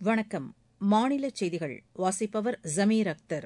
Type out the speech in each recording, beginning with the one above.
வணக்கம் மாநில செய்திகள் வாசிப்பவர் ஜமீர் அக்தர்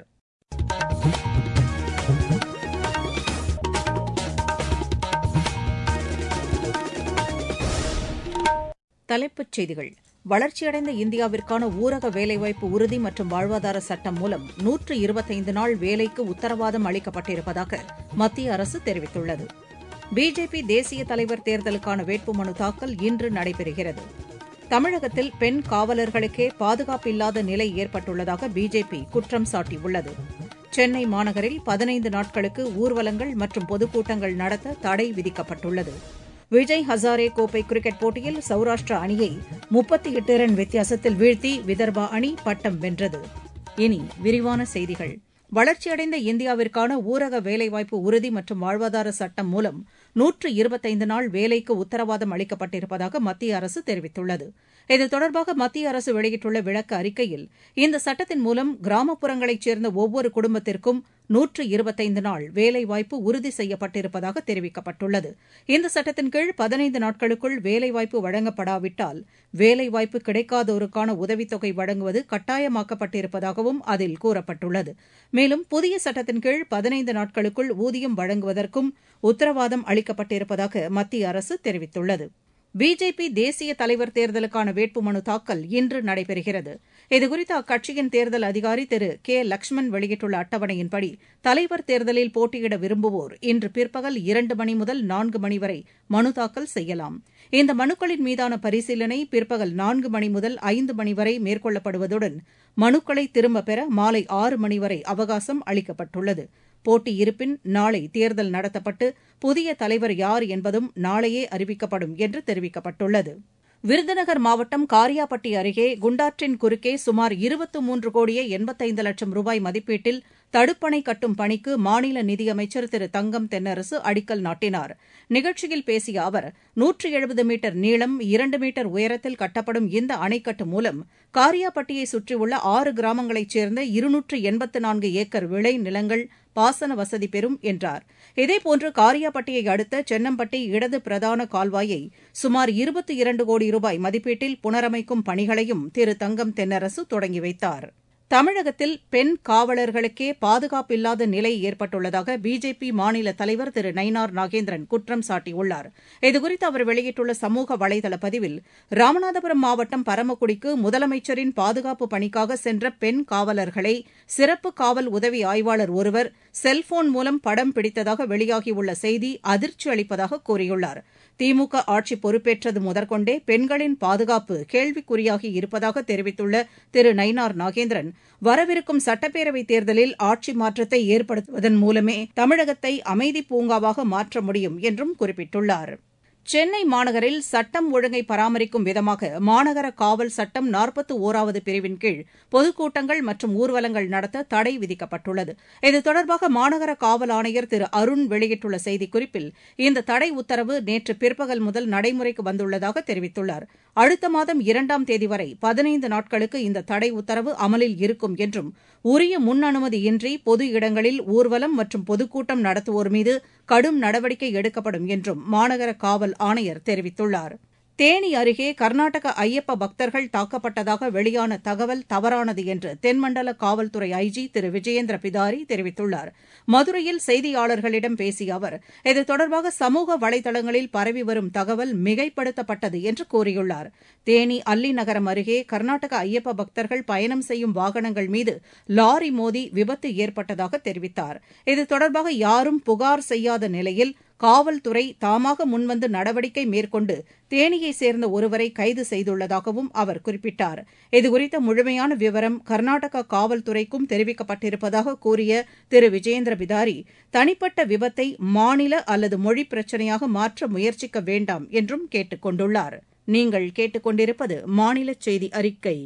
தலைப்புச் செய்திகள் வளர்ச்சியடைந்த இந்தியாவிற்கான ஊரக வேலைவாய்ப்பு உறுதி மற்றும் வாழ்வாதார சட்டம் மூலம் நூற்று இருபத்தைந்து நாள் வேலைக்கு உத்தரவாதம் அளிக்கப்பட்டிருப்பதாக மத்திய அரசு தெரிவித்துள்ளது பிஜேபி தேசிய தலைவர் தேர்தலுக்கான வேட்புமனு தாக்கல் இன்று நடைபெறுகிறது தமிழகத்தில் பெண் காவலர்களுக்கே பாதுகாப்பில்லாத நிலை ஏற்பட்டுள்ளதாக பிஜேபி குற்றம் சாட்டியுள்ளது சென்னை மாநகரில் பதினைந்து நாட்களுக்கு ஊர்வலங்கள் மற்றும் பொதுக்கூட்டங்கள் நடத்த தடை விதிக்கப்பட்டுள்ளது விஜய் ஹசாரே கோப்பை கிரிக்கெட் போட்டியில் சௌராஷ்டிரா அணியை முப்பத்தி எட்டு ரன் வித்தியாசத்தில் வீழ்த்தி விதர்பா அணி பட்டம் வென்றது இனி விரிவான செய்திகள் வளர்ச்சியடைந்த இந்தியாவிற்கான ஊரக வேலைவாய்ப்பு உறுதி மற்றும் வாழ்வாதார சட்டம் மூலம் நூற்று இருபத்தைந்து நாள் வேலைக்கு உத்தரவாதம் அளிக்கப்பட்டிருப்பதாக மத்திய அரசு தெரிவித்துள்ளது இது தொடர்பாக மத்திய அரசு வெளியிட்டுள்ள விளக்க அறிக்கையில் இந்த சட்டத்தின் மூலம் கிராமப்புறங்களைச் சேர்ந்த ஒவ்வொரு குடும்பத்திற்கும் நூற்று இருபத்தைந்து நாள் வேலைவாய்ப்பு உறுதி செய்யப்பட்டிருப்பதாக தெரிவிக்கப்பட்டுள்ளது இந்த சட்டத்தின் கீழ் பதினைந்து நாட்களுக்குள் வேலைவாய்ப்பு வழங்கப்படாவிட்டால் வேலைவாய்ப்பு கிடைக்காதோருக்கான உதவித்தொகை வழங்குவது கட்டாயமாக்கப்பட்டிருப்பதாகவும் அதில் கூறப்பட்டுள்ளது மேலும் புதிய சட்டத்தின் கீழ் பதினைந்து நாட்களுக்குள் ஊதியம் வழங்குவதற்கும் உத்தரவாதம் அளிக்கப்பட்டிருப்பதாக மத்திய அரசு தெரிவித்துள்ளது பிஜேபி தேசிய தலைவர் தேர்தலுக்கான வேட்புமனு தாக்கல் இன்று நடைபெறுகிறது இதுகுறித்து அக்கட்சியின் தேர்தல் அதிகாரி திரு கே லக்ஷ்மண் வெளியிட்டுள்ள அட்டவணையின்படி தலைவர் தேர்தலில் போட்டியிட விரும்புவோர் இன்று பிற்பகல் இரண்டு மணி முதல் நான்கு மணி வரை மனு தாக்கல் செய்யலாம் இந்த மனுக்களின் மீதான பரிசீலனை பிற்பகல் நான்கு மணி முதல் ஐந்து மணி வரை மேற்கொள்ளப்படுவதுடன் மனுக்களை திரும்பப் பெற மாலை ஆறு மணி வரை அவகாசம் அளிக்கப்பட்டுள்ளது போட்டி இருப்பின் நாளை தேர்தல் நடத்தப்பட்டு புதிய தலைவர் யார் என்பதும் நாளையே அறிவிக்கப்படும் என்று தெரிவிக்கப்பட்டுள்ளது விருதுநகர் மாவட்டம் காரியாபட்டி அருகே குண்டாற்றின் குறுக்கே சுமார் இருபத்து மூன்று கோடியே எண்பத்தைந்து லட்சம் ரூபாய் மதிப்பீட்டில் தடுப்பணை கட்டும் பணிக்கு மாநில நிதியமைச்சர் திரு தங்கம் தென்னரசு அடிக்கல் நாட்டினார் நிகழ்ச்சியில் பேசிய அவர் நூற்று எழுபது மீட்டர் நீளம் இரண்டு மீட்டர் உயரத்தில் கட்டப்படும் இந்த அணைக்கட்டு மூலம் காரியாபட்டியை சுற்றியுள்ள ஆறு கிராமங்களைச் சேர்ந்த இருநூற்று எண்பத்து நான்கு ஏக்கர் விளை நிலங்கள் பாசன வசதி பெறும் என்றார் இதேபோன்று காரியாபட்டியை அடுத்த சென்னம்பட்டி இடது பிரதான கால்வாயை சுமார் இருபத்தி இரண்டு கோடி ரூபாய் மதிப்பீட்டில் புனரமைக்கும் பணிகளையும் திரு தங்கம் தென்னரசு தொடங்கி வைத்தார் தமிழகத்தில் பெண் காவலர்களுக்கே பாதுகாப்பில்லாத நிலை ஏற்பட்டுள்ளதாக பிஜேபி மாநில தலைவர் திரு நயினார் நாகேந்திரன் குற்றம் சாட்டியுள்ளார் இதுகுறித்து அவர் வெளியிட்டுள்ள சமூக வலைதள பதிவில் ராமநாதபுரம் மாவட்டம் பரமக்குடிக்கு முதலமைச்சரின் பாதுகாப்பு பணிக்காக சென்ற பெண் காவலர்களை சிறப்பு காவல் உதவி ஆய்வாளர் ஒருவர் செல்போன் மூலம் படம் பிடித்ததாக வெளியாகியுள்ள செய்தி அதிர்ச்சி அளிப்பதாக கூறியுள்ளார் திமுக ஆட்சி பொறுப்பேற்றது முதற்கொண்டே பெண்களின் பாதுகாப்பு கேள்விக்குறியாகி இருப்பதாக தெரிவித்துள்ள திரு நயினார் நாகேந்திரன் வரவிருக்கும் சட்டப்பேரவைத் தேர்தலில் ஆட்சி மாற்றத்தை ஏற்படுத்துவதன் மூலமே தமிழகத்தை அமைதி பூங்காவாக மாற்ற முடியும் என்றும் குறிப்பிட்டுள்ளார் சென்னை மாநகரில் சட்டம் ஒழுங்கை பராமரிக்கும் விதமாக மாநகர காவல் சட்டம் நாற்பத்து ஒராவது பிரிவின் கீழ் பொதுக்கூட்டங்கள் மற்றும் ஊர்வலங்கள் நடத்த தடை விதிக்கப்பட்டுள்ளது இது தொடர்பாக மாநகர காவல் ஆணையர் திரு அருண் வெளியிட்டுள்ள செய்திக்குறிப்பில் இந்த தடை உத்தரவு நேற்று பிற்பகல் முதல் நடைமுறைக்கு வந்துள்ளதாக தெரிவித்துள்ளார் அடுத்த மாதம் இரண்டாம் தேதி வரை பதினைந்து நாட்களுக்கு இந்த தடை உத்தரவு அமலில் இருக்கும் என்றும் உரிய முன் அனுமதியின்றி பொது இடங்களில் ஊர்வலம் மற்றும் பொதுக்கூட்டம் நடத்துவோர் மீது கடும் நடவடிக்கை எடுக்கப்படும் என்றும் மாநகர காவல் ஆணையர் தெரிவித்துள்ளார் தேனி அருகே கர்நாடக ஐயப்ப பக்தர்கள் தாக்கப்பட்டதாக வெளியான தகவல் தவறானது என்று தென்மண்டல காவல்துறை ஐஜி திரு விஜயேந்திர பிதாரி தெரிவித்துள்ளார் மதுரையில் செய்தியாளர்களிடம் பேசிய அவர் இது தொடர்பாக சமூக வலைதளங்களில் பரவி வரும் தகவல் மிகைப்படுத்தப்பட்டது என்று கூறியுள்ளார் தேனி அல்லி நகரம் அருகே கர்நாடக ஐயப்ப பக்தர்கள் பயணம் செய்யும் வாகனங்கள் மீது லாரி மோதி விபத்து ஏற்பட்டதாக தெரிவித்தார் இது தொடர்பாக யாரும் புகார் செய்யாத நிலையில் காவல்துறை தாமாக முன்வந்து நடவடிக்கை மேற்கொண்டு தேனியை சேர்ந்த ஒருவரை கைது செய்துள்ளதாகவும் அவர் குறிப்பிட்டார் இதுகுறித்த முழுமையான விவரம் கர்நாடகா காவல்துறைக்கும் தெரிவிக்கப்பட்டிருப்பதாக கூறிய திரு விஜயேந்திர பிதாரி தனிப்பட்ட விபத்தை மாநில அல்லது மொழி பிரச்சினையாக மாற்ற முயற்சிக்க வேண்டாம் என்றும் கேட்டுக் கொண்டுள்ளார் நீங்கள் கேட்டுக்கொண்டிருப்பது மாநில செய்தி அறிக்கை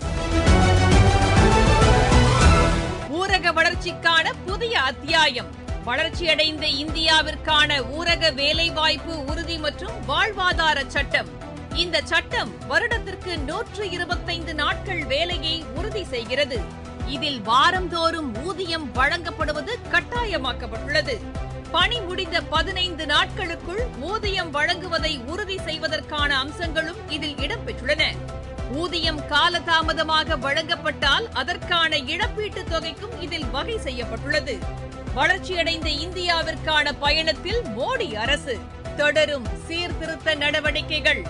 ஊரக வளர்ச்சிக்கான புதிய அத்தியாயம் வளர்ச்சியடைந்த இந்தியாவிற்கான ஊரக வேலைவாய்ப்பு உறுதி மற்றும் வாழ்வாதார சட்டம் இந்த சட்டம் வருடத்திற்கு நூற்று இருபத்தைந்து நாட்கள் வேலையை உறுதி செய்கிறது இதில் வாரந்தோறும் ஊதியம் வழங்கப்படுவது கட்டாயமாக்கப்பட்டுள்ளது பணி முடிந்த பதினைந்து நாட்களுக்குள் ஊதியம் வழங்குவதை உறுதி செய்வதற்கான அம்சங்களும் இதில் இடம்பெற்றுள்ளன ஊதியம் காலதாமதமாக வழங்கப்பட்டால் அதற்கான இழப்பீட்டுத் தொகைக்கும் இதில் வகை செய்யப்பட்டுள்ளது வளர்ச்சியடைந்த இந்தியாவிற்கான பயணத்தில் மோடி அரசு தொடரும் சீர்திருத்த நடவடிக்கைகள்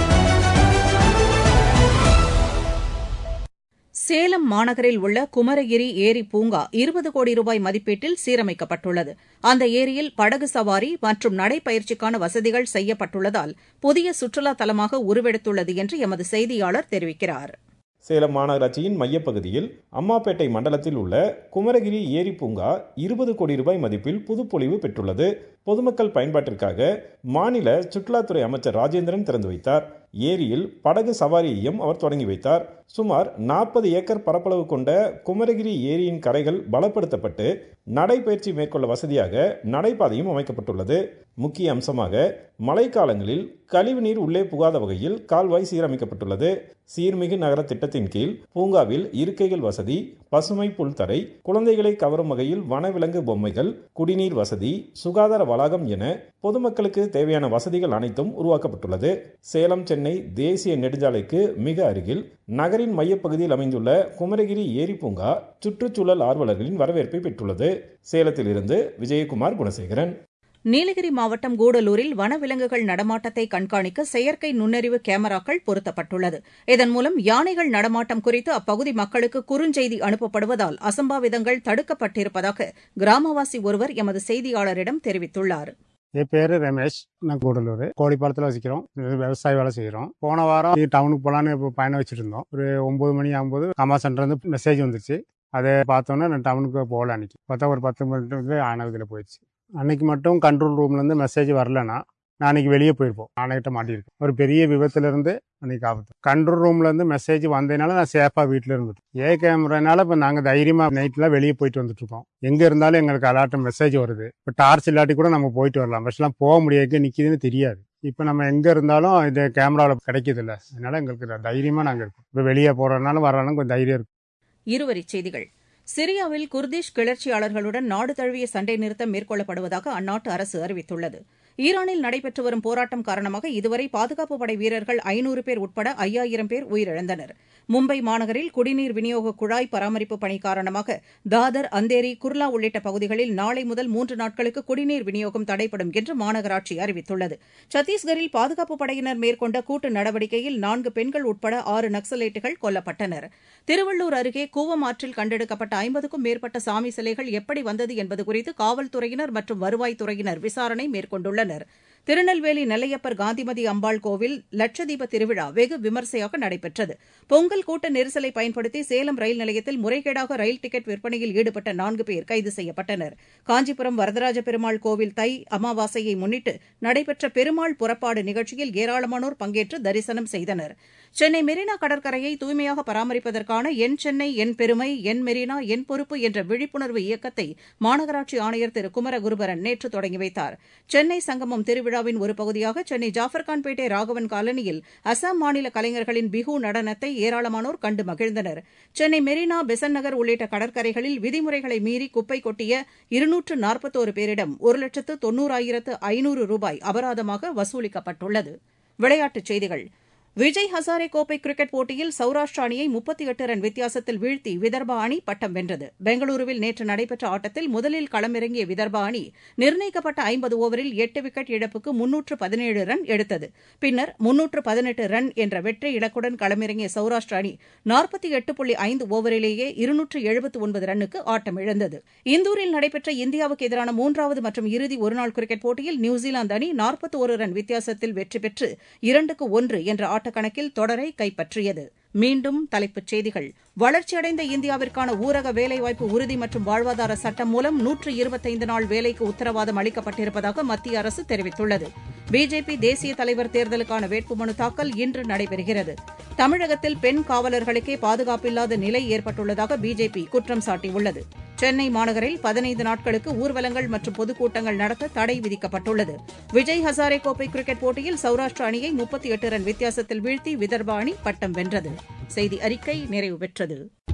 சேலம் மாநகரில் உள்ள குமரகிரி ஏரி பூங்கா இருபது கோடி ரூபாய் மதிப்பீட்டில் சீரமைக்கப்பட்டுள்ளது அந்த ஏரியில் படகு சவாரி மற்றும் நடைப்பயிற்சிக்கான வசதிகள் செய்யப்பட்டுள்ளதால் புதிய சுற்றுலா தலமாக உருவெடுத்துள்ளது என்று எமது செய்தியாளர் தெரிவிக்கிறார் சேலம் மாநகராட்சியின் மையப்பகுதியில் அம்மாப்பேட்டை மண்டலத்தில் உள்ள குமரகிரி ஏரி பூங்கா இருபது கோடி ரூபாய் மதிப்பில் புதுப்பொலிவு பெற்றுள்ளது பொதுமக்கள் பயன்பாட்டிற்காக மாநில சுற்றுலாத்துறை அமைச்சர் ராஜேந்திரன் திறந்து வைத்தார் ஏரியில் படகு சவாரியையும் அவர் தொடங்கி வைத்தார் சுமார் நாற்பது ஏக்கர் பரப்பளவு கொண்ட குமரகிரி ஏரியின் கரைகள் பலப்படுத்தப்பட்டு நடைபயிற்சி மேற்கொள்ள வசதியாக நடைபாதையும் அமைக்கப்பட்டுள்ளது முக்கிய அம்சமாக மழைக்காலங்களில் கழிவுநீர் உள்ளே புகாத வகையில் கால்வாய் சீரமைக்கப்பட்டுள்ளது சீர்மிகு நகர திட்டத்தின் கீழ் பூங்காவில் இருக்கைகள் வசதி பசுமை புல்தரை குழந்தைகளை கவரும் வகையில் வனவிலங்கு பொம்மைகள் குடிநீர் வசதி சுகாதார வளாகம் என பொதுமக்களுக்கு தேவையான வசதிகள் அனைத்தும் உருவாக்கப்பட்டுள்ளது சேலம் சென்னை தேசிய நெடுஞ்சாலைக்கு மிக அருகில் நகரின் மையப்பகுதியில் அமைந்துள்ள குமரகிரி ஏரி பூங்கா சுற்றுச்சூழல் ஆர்வலர்களின் வரவேற்பை பெற்றுள்ளது சேலத்திலிருந்து விஜயகுமார் குணசேகரன் நீலகிரி மாவட்டம் கூடலூரில் வனவிலங்குகள் நடமாட்டத்தை கண்காணிக்க செயற்கை நுண்ணறிவு கேமராக்கள் பொருத்தப்பட்டுள்ளது இதன் மூலம் யானைகள் நடமாட்டம் குறித்து அப்பகுதி மக்களுக்கு குறுஞ்செய்தி அனுப்பப்படுவதால் அசம்பாவிதங்கள் தடுக்கப்பட்டிருப்பதாக கிராமவாசி ஒருவர் எமது செய்தியாளரிடம் தெரிவித்துள்ளார் என் பேரு ரமேஷ் நான் கூடலூர் கோழிப்பாலத்தில் வசிக்கிறோம் விவசாய வேலை செய்கிறோம் போன வாரம் டவுனுக்கு போகலான்னு இப்போ பயணம் வச்சுட்டு இருந்தோம் ஒரு ஒம்பது மணி ஆகும்போது அம்மா சென்டர்லேருந்து மெசேஜ் வந்துச்சு அதை பார்த்தோன்னே நான் டவுனுக்கு போகல அன்னைக்கு பார்த்தா ஒரு பத்து மணிக்கு ஆனவதில் போயிடுச்சு அன்னைக்கு மட்டும் கண்ட்ரோல் ரூம்லேருந்து மெசேஜ் வரலன்னா நான் அன்னைக்கு வெளியே போயிருப்போம் ஆணையிட்ட மாட்டியிருக்கேன் ஒரு பெரிய விபத்துலேருந்து அன்னைக்கு ஆபத்து கண்ட்ரோல் ரூம்லேருந்து மெசேஜ் வந்ததுனால நான் சேஃபாக வீட்டில் இருந்துட்டு ஏ கேமரானால இப்போ நாங்கள் தைரியமாக நைட்லாம் வெளியே போயிட்டு வந்துட்டு இருக்கோம் எங்கே இருந்தாலும் எங்களுக்கு அலாட்ட மெசேஜ் வருது இப்போ டார்ச் இல்லாட்டி கூட நம்ம போயிட்டு வரலாம் ஃபஸ்ட்லாம் போக முடியாது நிற்கிதுன்னு தெரியாது இப்போ நம்ம எங்கே இருந்தாலும் இது கேமராவில் கிடைக்கிது இல்லை அதனால எங்களுக்கு தைரியமாக நாங்கள் இருக்கோம் இப்போ வெளியே போகிறதுனால வரனாலும் கொஞ்சம் தைரியம் இருக்கும் இருவரிச் செய்திகள் சிரியாவில் குர்திஷ் கிளர்ச்சியாளர்களுடன் நாடு தழுவிய சண்டை நிறுத்தம் மேற்கொள்ளப்படுவதாக அந்நாட்டு அரசு அறிவித்துள்ளது ஈரானில் நடைபெற்று வரும் போராட்டம் காரணமாக இதுவரை பாதுகாப்பு படை வீரர்கள் ஐநூறு பேர் உட்பட ஐயாயிரம் பேர் உயிரிழந்தனர் மும்பை மாநகரில் குடிநீர் விநியோக குழாய் பராமரிப்பு பணி காரணமாக தாதர் அந்தேரி குர்லா உள்ளிட்ட பகுதிகளில் நாளை முதல் மூன்று நாட்களுக்கு குடிநீர் விநியோகம் தடைப்படும் என்று மாநகராட்சி அறிவித்துள்ளது சத்தீஸ்கரில் பாதுகாப்பு படையினர் மேற்கொண்ட கூட்டு நடவடிக்கையில் நான்கு பெண்கள் உட்பட ஆறு நக்சலைட்டுகள் கொல்லப்பட்டனர் திருவள்ளூர் அருகே கூவமாற்றில் கண்டெடுக்கப்பட்ட ஐம்பதுக்கும் மேற்பட்ட சாமி சிலைகள் எப்படி வந்தது என்பது குறித்து காவல்துறையினர் மற்றும் வருவாய்த்துறையினர் விசாரணை மேற்கொண்டுள்ளனர் திருநெல்வேலி நெல்லையப்பர் காந்திமதி அம்பாள் கோவில் லட்சதீப திருவிழா வெகு விமரிசையாக நடைபெற்றது பொங்கல் கூட்ட நெரிசலை பயன்படுத்தி சேலம் ரயில் நிலையத்தில் முறைகேடாக ரயில் டிக்கெட் விற்பனையில் ஈடுபட்ட நான்கு பேர் கைது செய்யப்பட்டனர் காஞ்சிபுரம் வரதராஜ பெருமாள் கோவில் தை அமாவாசையை முன்னிட்டு நடைபெற்ற பெருமாள் புறப்பாடு நிகழ்ச்சியில் ஏராளமானோர் பங்கேற்று தரிசனம் செய்தனர் சென்னை மெரினா கடற்கரையை தூய்மையாக பராமரிப்பதற்கான என் சென்னை என் பெருமை என் மெரினா என் பொறுப்பு என்ற விழிப்புணர்வு இயக்கத்தை மாநகராட்சி ஆணையர் திரு குமரகுருபரன் நேற்று தொடங்கி வைத்தார் சென்னை சங்கமம் திருவிழாவின் ஒரு பகுதியாக சென்னை ஜாஃபர்கான்பேட்டை ராகவன் காலனியில் அசாம் மாநில கலைஞர்களின் பிஹு நடனத்தை ஏராளமானோர் கண்டு மகிழ்ந்தனர் சென்னை மெரினா பெசன் நகர் உள்ளிட்ட கடற்கரைகளில் விதிமுறைகளை மீறி குப்பை கொட்டிய இருநூற்று நாற்பத்தோரு பேரிடம் ஒரு லட்சத்து தொன்னூறாயிரத்து ஐநூறு ரூபாய் அபராதமாக வசூலிக்கப்பட்டுள்ளது விளையாட்டுச் செய்திகள் விஜய் ஹசாரே கோப்பை கிரிக்கெட் போட்டியில் சௌராஷ்டிரா அணியை முப்பத்தி எட்டு ரன் வித்தியாசத்தில் வீழ்த்தி விதர்பா அணி பட்டம் வென்றது பெங்களூருவில் நேற்று நடைபெற்ற ஆட்டத்தில் முதலில் களமிறங்கிய விதர்பா அணி நிர்ணயிக்கப்பட்ட ஐம்பது ஓவரில் எட்டு விக்கெட் இழப்புக்கு முன்னூற்று பதினேழு ரன் எடுத்தது பின்னர் முன்னூற்று பதினெட்டு ரன் என்ற வெற்றி இலக்குடன் களமிறங்கிய சௌராஷ்டிரா அணி நாற்பத்தி எட்டு புள்ளி ஐந்து ஓவரிலேயே இருநூற்று எழுபத்து ஒன்பது ரன்னுக்கு ஆட்டமிழந்தது இந்தூரில் நடைபெற்ற இந்தியாவுக்கு எதிரான மூன்றாவது மற்றும் இறுதி ஒருநாள் கிரிக்கெட் போட்டியில் நியூசிலாந்து அணி நாற்பத்தி ஒரு ரன் வித்தியாசத்தில் வெற்றி பெற்று இரண்டுக்கு ஒன்று என்ற ஆட்டக்கணக்கில் தொடரை கைப்பற்றியது மீண்டும் தலைப்புச் செய்திகள் வளர்ச்சியடைந்த இந்தியாவிற்கான ஊரக வேலைவாய்ப்பு உறுதி மற்றும் வாழ்வாதார சட்டம் மூலம் நூற்று இருபத்தைந்து நாள் வேலைக்கு உத்தரவாதம் அளிக்கப்பட்டிருப்பதாக மத்திய அரசு தெரிவித்துள்ளது பிஜேபி தேசிய தலைவர் தேர்தலுக்கான வேட்புமனு தாக்கல் இன்று நடைபெறுகிறது தமிழகத்தில் பெண் காவலர்களுக்கே பாதுகாப்பில்லாத நிலை ஏற்பட்டுள்ளதாக பிஜேபி குற்றம் சாட்டியுள்ளது சென்னை மாநகரில் பதினைந்து நாட்களுக்கு ஊர்வலங்கள் மற்றும் பொதுக்கூட்டங்கள் நடத்த தடை விதிக்கப்பட்டுள்ளது விஜய் ஹசாரே கோப்பை கிரிக்கெட் போட்டியில் சௌராஷ்டிரா அணியை முப்பத்தி எட்டு ரன் வித்தியாசத்தில் வீழ்த்தி விதர்பா அணி பட்டம் வென்றது செய்தி அறிக்கை நிறைவு பெற்றது